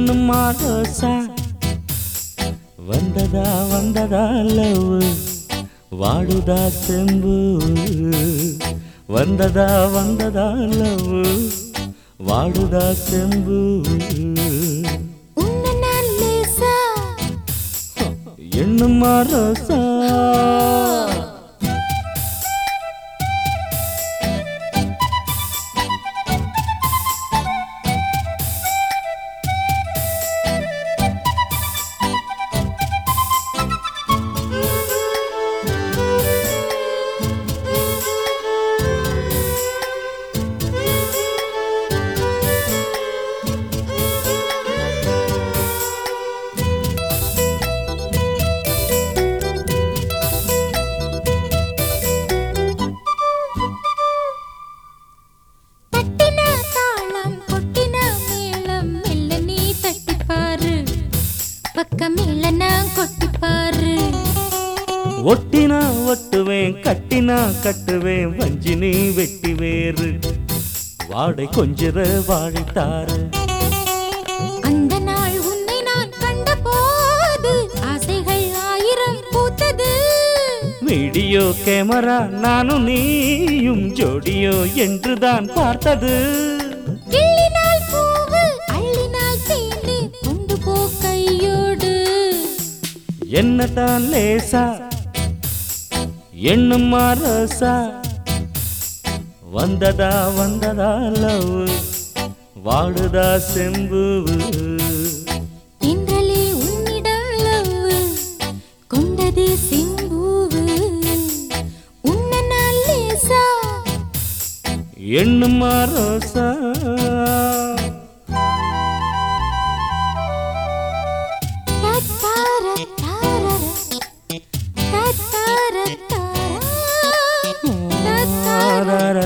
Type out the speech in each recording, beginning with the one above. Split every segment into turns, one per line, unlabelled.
என்னும் ரோசா வந்ததா வந்ததா லவ் வாடுதா செம்பு வந்ததா வந்ததா லவ் வாடுதா செம்பு
உன்னை நான் லேசா
என்னும் ரோசா
தட்டின தாளம் கொட்டின மேளம் மெல்ல நீ தட்டிப்பாரு பக்க மேல நான் கொட்டிப்பாரு
ஒட்டினா ஒட்டுவேன் கட்டினா கட்டுவேன் வஞ்சினி வெட்டி வேறு வாடை கொஞ்சிற வாழைத்தாரு
அந்த நாள் உன்னை நான் கண்ட போது ஆசைகள் ஆயிரம் பூத்தது
வீடியோ கேமரா நானும் நீயும் ஜோடியோ என்றுதான் பார்த்தது
கிள்ளினால் பூவு அள்ளினால் தேனு கொண்டு போ கையோடு
என்னதான் லேசா எண்ணும் ரசா வந்ததா வந்ததா லவ் வாடுதா செம்பு
தென்றலே உன்னிடம் லவ் கொண்டது செம்பூவு உன்னை நான் லேசா
எண்ணும் ரசா
தத்தார தாரர தத்தார தாரா தத்தார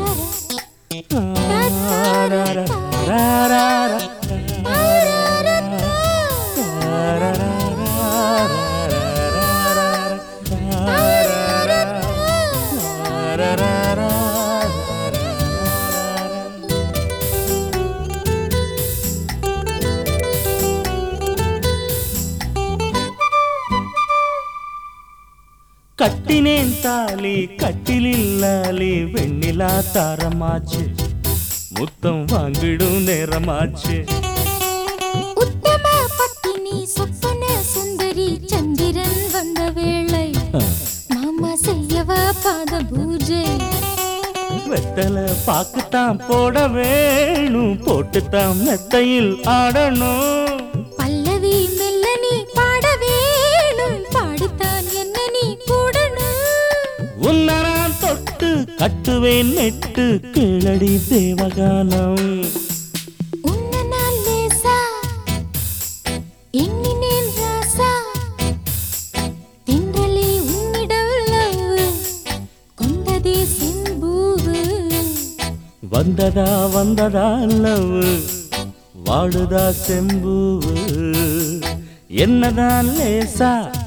கட்டினேன் தாலி கட்டிலில்லாலி வெண்ணிலா தாரமாச்சு முத்தம் வாங்கிடும் நேரமாச்சு
உத்தம பத்தினி சொப்பன சுந்தரி சந்திரன் வந்த வேளை மாமா செய்யவா பாத பூஜை
வெத்தல பாக்குத்தான் போட வேணும் போட்டுத்தான் மெத்தையில் ஆடணும்
பல்லவி மெல்ல நீ பாட வேணும் பாடித்தான் என்ன நீ கூடணும்
உன்னை நான் தொட்டு கட்டுவேன் நெட்டு கீழடி தேவகானம்
உன்னை நான் லேசா எண்ணினேன் ராசா தென்றலே உன்னிடம் லவ் கொண்டதே செம்பூவு
வந்ததா வந்ததா லவ் வாடுதா செம்பு என்னதான் லேசா